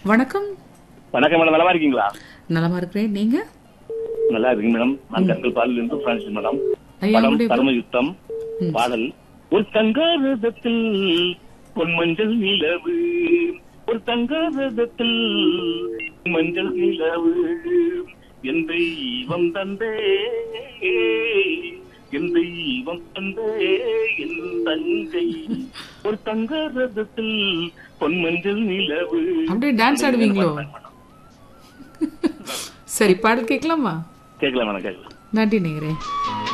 வணக்கம் வணக்கம் மேடம் நலமா இருக்கீங்களா நலமா இருக்கிறேன் நீங்க நல்லா இருக்கீங்க மேடம் நான் கண்கள் பாலில் இருந்து பிரான்சிஸ் மேடம் ஐயா, படம் உங்களுடைய கர்ம யுத்தம் ம். பாடல் ஒரு தங்காரதத்தில் பொன்மஞ்சள் நிலவு ஒரு தங்காரதத்தில் மஞ்சள் நிலவு என் தெய்வம் தந்தே என் தெய்வம் தந்தே என் தங்கை ஒரு தங்காரதத்தில் பொன்மஞ்சள் நிலவு அப்படியே டான்ஸ் ஆடுவீங்களோ சரி பாடல் கேட்கலாமா கேட்கலாம் மேடம் கேட்கலாம் நன்றி நேரே